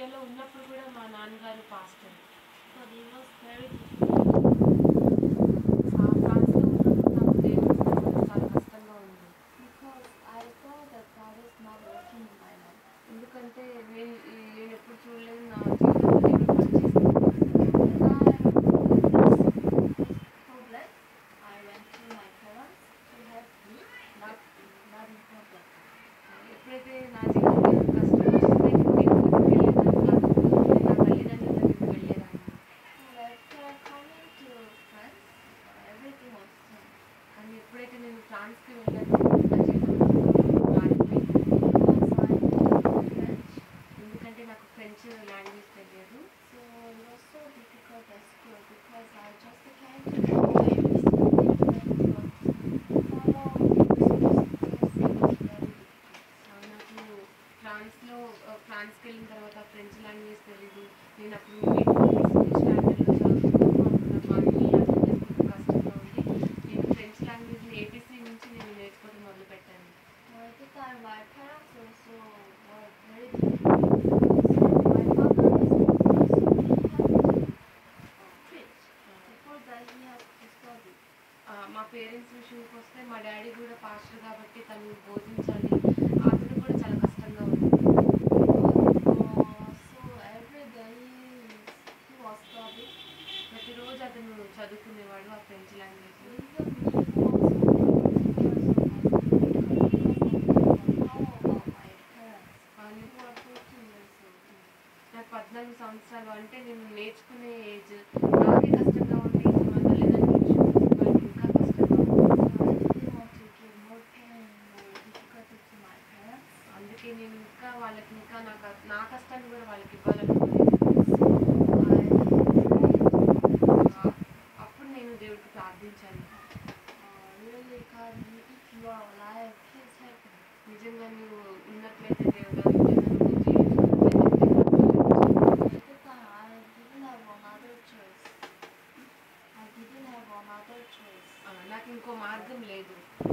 ఇండియాలో ఉన్నప్పుడు కూడా మా నాన్నగారు pastor but it was very ఆ ఫ్రాన్స్లో ఉన్నప్పుడు నాకు దేవుడు నమ్మడం చాలా కష్టంగా ఉంది because I thought that God is not working in my life. ఎందుకంటే నేను ఈ- నేను ఎప్పుడు చూడలేదు నా జీవితంలో దేవుడు పనిచేస్తున్నాడు When I this problem, I went to my parents to help me, not not in problem. ఎప్పుడైతే నా జీవితంలో కష్టం వచ్చిందో నేను దేవుడి దగ్గరికి వెళ్ళేదాన్ని కాదు నేను నా తల్లిదండ్రుల దగ్గరికి వెళ్ళేదాన్ని So after coming to France, uh, everything was changed. కానీ ఎప్పుడైతే నేను ఫ్రాన్స్కి వెళ్ళానో నా జీవితం మారిపోయింది Because I didn't French, ఎందుకంటే నాకు ఫ్రెంచ్ లాంగ్వేజ్ తెలియదు so it was so difficult at school because I just came to know everything and follow rules and procedures. It was very difficult. ఆ, నాకు ఫ్రాన్స్లో ఆ, ఫ్రాన్స్కి వెళ్ళిన తర్వాత ఫ్రెంచ్ లాంగ్వేజ్ తెలీదు నేను అప్పుడు స్టాండర్డ్లో చదువుతున్నాను అప్పుడు నాకు అన్ని అర్థం చేసుకోవడం కష్టంగా ఉంది నేను ఫ్రెంచ్ లాంగ్వేజ్ని ఏబీసీ నుంచి నేను నేర్చుకోవడం మొదలుపెట్టాను Well, at the time, my parents also were very difficult. So my father is Muslim, so he had to uh, preach. Before that, he has to study. ఆ, మా పేరెంట్స్ విషయంకి వస్తే మా డాడీ కూడా pastor కాబట్టి తను బోధించాలి అతను కూడా చాలా కష్టంగా ఉంది Uh, so every day he was studying. ప్రతిరోజు అతను చదువుకునేవాడు ఆ ఫ్రెంచ్ లాంగ్వేజ్ నాకు పద్నాలుగు సంవత్సరాలు అంటే నేను నేర్చుకునే ఏజ్ నాకే కష్టంగా ఉంది ఇంకా మా తల్లిదండ్రుల విషయంలో వాళ్ళకి ఇంకా కష్టంగా ఉంది అందుకే నేను ఇంకా వాళ్ళకి ఇంకా నా క- నా కష్టాన్ని కూడా వాళ్ళకి ఇవ్వాలనుకున్నాను ఆ, అప్పుడు నేను దేవుడికి ప్రార్థించాను నిజంగా నువ్వు ఉన్నట్లయితే దేవుడా నిజంగా నువ్వు జీవిస్తున్నట్లయితే ఆ, నాకు ఇంకో మార్గం లేదు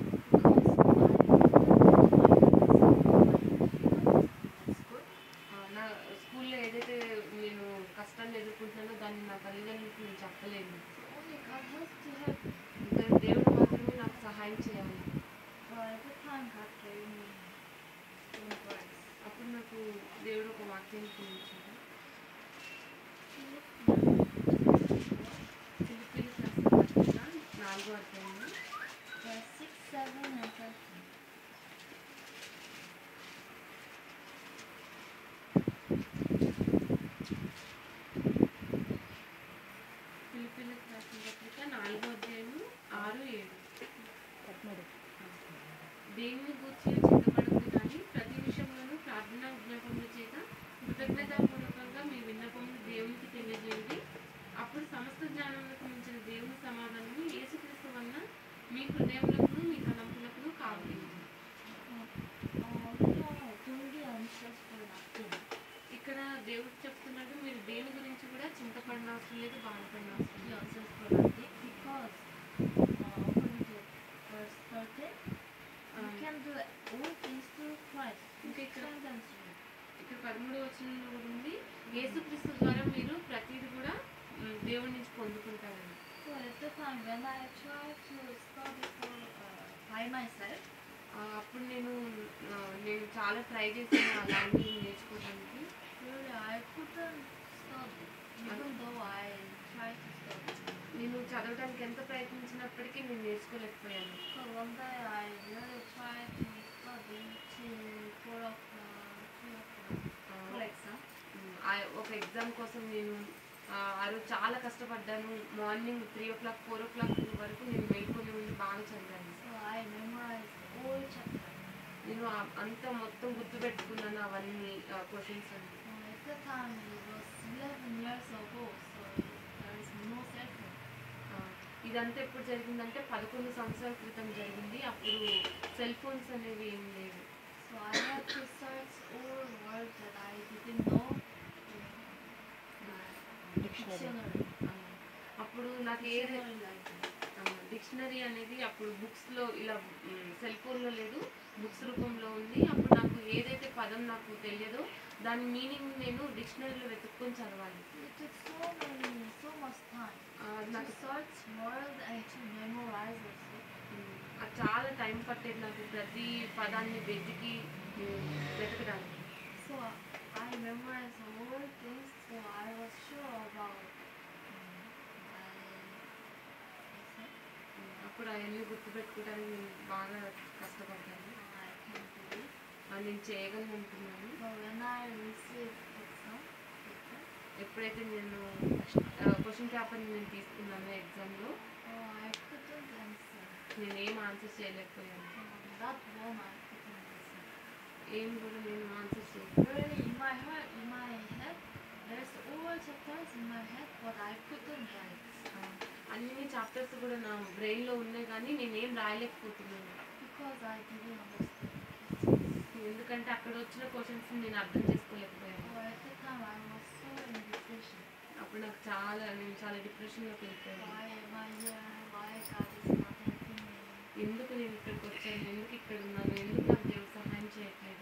ఆ, నా స్కూల్లో ఏదైతే నేను కష్టాన్ని ఎదుర్కొంటున్నానో దాన్ని నా తల్లిదండ్రులకు నేను చెప్పలేను Only God has to help me. ఇంకా దేవుడు మాత్రమే నాకు సహాయం చేయాలి So every time God gave me some words. అప్పుడు నాకు దేవుడు ఒక వాక్యం చూపించాడు ఫిలిప్పీలు రాసిన పత్రిక నాలుగో అధ్యాయంలో Verse 6, 7, and 13. ఫిలిప్పీలకు రాసిన పత్రిక నాలుగో అధ్యాయము ఆరు ఏడు దేవుని గూర్చి చింతపడదు కానీ ప్రతి విషయంలోనూ ప్రార్థనా విజ్ఞాపముల చేత కృతజ్ఞతాపూర్వకంగా మీ విన్నపములు దేవునికి తెలియజేయండి అప్పుడు సమస్త జ్ఞానములకు మించిన దేవుని సమాధానము యేసుక్రీస్తు వలన మీ హృదయములకు మీ తలంపులకు కావాలి Uh, uh, don't be anxious for nothing. ఇక్కడ దేవుడు చెప్తున్నాడు మీరు దేని గురించి కూడా చింతపడిన అవసరం లేదు బాధపడిన అవసరం Be లేదు anxious for nothing because uh, according to verse 13, you Um, can do all things through Christ who Okay, good. strengthens you. ఇక్కడ పదమూడు వచనంలో కూడా ఉంది యేసుక్రీస్తు ద్వారా మీరు ప్రతిదీ కూడా మ్, దేవుడి నుంచి పొందుకుంటారని So at the time when I tried to study for uh, by myself, ఆ, అప్పుడు నేను ఆ, నేను చాలా ట్రై చేశాను ఆ లాంగ్వేజ్ నేర్చుకోవడానికి really I couldn't study even though I tried to study. నేను చదవడానికి ఎంత ప్రయత్నించినప్పటికీ నేను నేర్చుకోలేకపోయాను So one day I really tried to study till four o'clock, three o'clock ఆ, for exam. మ్, ఆ ఒక ఎగ్జామ్ కోసం నేను ఆ ఆ రోజు చాలా కష్టపడ్డాను morning three o'clock four o'clock వరకు నేను మేల్కొని ఉండి బాగా చదివాను So I memorized all chapters. నేను ఆ- అంతా మొత్తం గుర్తుపెట్టుకున్నాను అవన్నీ క్వశ్చన్స్ అన్ని Uh, at the time it was 11 years ago, so there is no cell phone. ఆ, ఇదంతా ఎప్పుడు జరిగిందంటే పదకొండు సంవత్సరాల క్రితం జరిగింది అప్పుడు సెల్ ఫోన్స్ అనేవి ఏం లేవు So I had to search all words that I didn't know in uh, dictionary. ఆ, అప్పుడు నాకు ఏది Dictionary library. డిక్షనరీ డిక్షనరీ అనేది అప్పుడు బుక్స్లో ఇలా సెల్ ఫోన్లో లేదు బుక్స్ రూపంలో ఉంది అప్పుడు నాకు ఏదైతే పదం నాకు తెలియదో దాని మీనింగ్ నేను డిక్షనరీలో వెతుక్కొని చదవాలి It took so many, so much time ఆ, to నాకు search words and to memorize also. ఉమ్, అది చాలా టైం పట్టేది నాకు ప్రతి పదాన్ని వెతికి ఉమ్, వెతకడానికి So I memorized all things, so I was sure about um, my exam. ఉమ్, అప్పుడు అవన్నీ గుర్తుపెట్టుకోవడానికి నేను బాగా కష్టపడ్డాను I can do it. ఆ, నేను చేయగలను అనుకున్నాను But when I received exam paper, ఎప్పుడైతే నేను క్వశ్చన్ పేపర్ని నేను తీసుకున్నాను ఎగ్జామ్లో oh, I couldn't answer. నేను ఏం ఆన్సర్ చేయలేకపోయాను Um, that one I couldn't answer. ఏం కూడా నేను ఆన్సర్ చేయలేదు Really, in my heart, in my head, there's all chapters in my head, but I couldn't write. అన్ని చాప్టర్స్ కూడా నా బ్రెయిన్లో ఉన్నాయి కానీ నేనేం రాయలేకపోతున్నాను Because I didn't understand. ఎందుకంటే అక్కడ వచ్చిన క్వశ్చన్స్ నేను అర్థం చేసుకోలేకపోయాను So at the time I was so in depression. అప్పుడు నాకు చాలా నేను చాలా డిప్రెషన్లోకి వెళ్ళిపోయాను Why am I here? Why God is not helping me? ఎందుకు నేను ఇక్కడికి వచ్చాను ఎందుకు ఇక్కడ ఉన్నాను ఎందుకు నాకు దేవుడు సహాయం చేయట్లేదు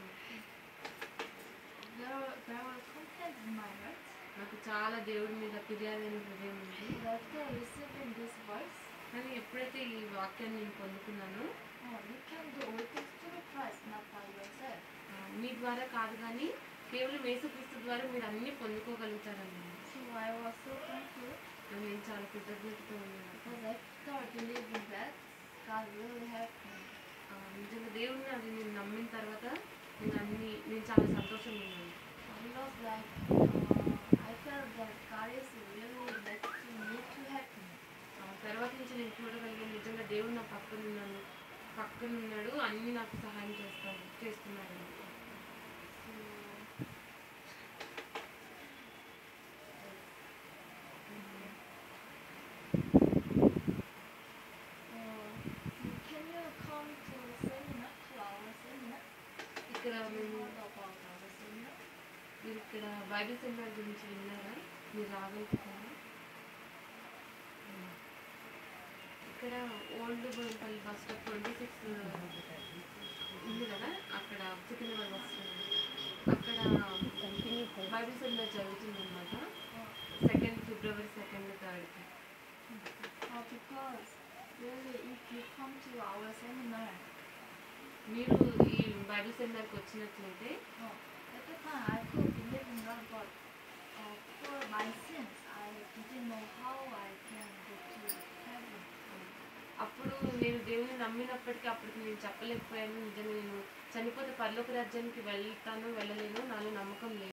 There were, there were complaints in my heart. నాకు చాలా దేవుడి మీద ఫిర్యాదైన హృదయం ఉంది But after receiving this verse, కానీ ఎప్పుడైతే ఈ వాక్యాన్ని నేను పొందుకున్నానో oh, you can do all things through Christ, not by yourself. ఆ, మీ ద్వారా కాదు కానీ కేవలం యేసుక్రీస్తు ద్వారా మీరు అన్నీ పొందుకోగలుగుతారని So I was so thankful నేను చాలా కృతజ్ఞతతో ఉన్నాను because after believing that, God really helped me. ఆ, నిజంగా దేవుడిని అది నేను నమ్మిన తర్వాత నేను అన్ని నేను చాలా సంతోషంగా ఉన్నాను It was like uh, I felt that God is really like to me to help me. ఆ, తర్వాత నుంచి నేను చూడగలిగాను నిజంగా దేవుడు నా పక్కన ఉన్నాను పక్కన ఉన్నాడు అన్ని నాకు సహాయం చేస్తాడు చేస్తున్నాడు So uh, can you come to the seminar, to our seminar? ఇక్కడ Have you మేము heard about our seminar? మీరు ఇక్కడ బైబిల్ సెమినార్ గురించి విన్నారా మీరు రాగలుగుతారా ఇక్కడ old Bowenpally bus stop twenty six ఉంది కదా అక్కడ సికింద్రాబాద్ బస్ స్టాప్ అక్కడ బైబిల్ సెమినార్ జరుగుతుంది అనమాట Oh, సెకండ్ ఫిబ్రవరి సెకండ్ థర్డ్కి uh, because really if you come to our seminar, మీరు ఈ బైబిల్ సెమినార్కి వచ్చినట్లయితే oh, at the time I could believe in God, but uh, for my sins, I didn't know how I can go to heaven. అప్పుడు నేను దేవుని నమ్మినప్పటికీ అప్పటికి నేను చెప్పలేకపోయాను నిజంగా నేను చనిపోతే పరలోక రాజ్యానికి వెళ్తాను వెళ్ళలేను నాలో నమ్మకం లేదు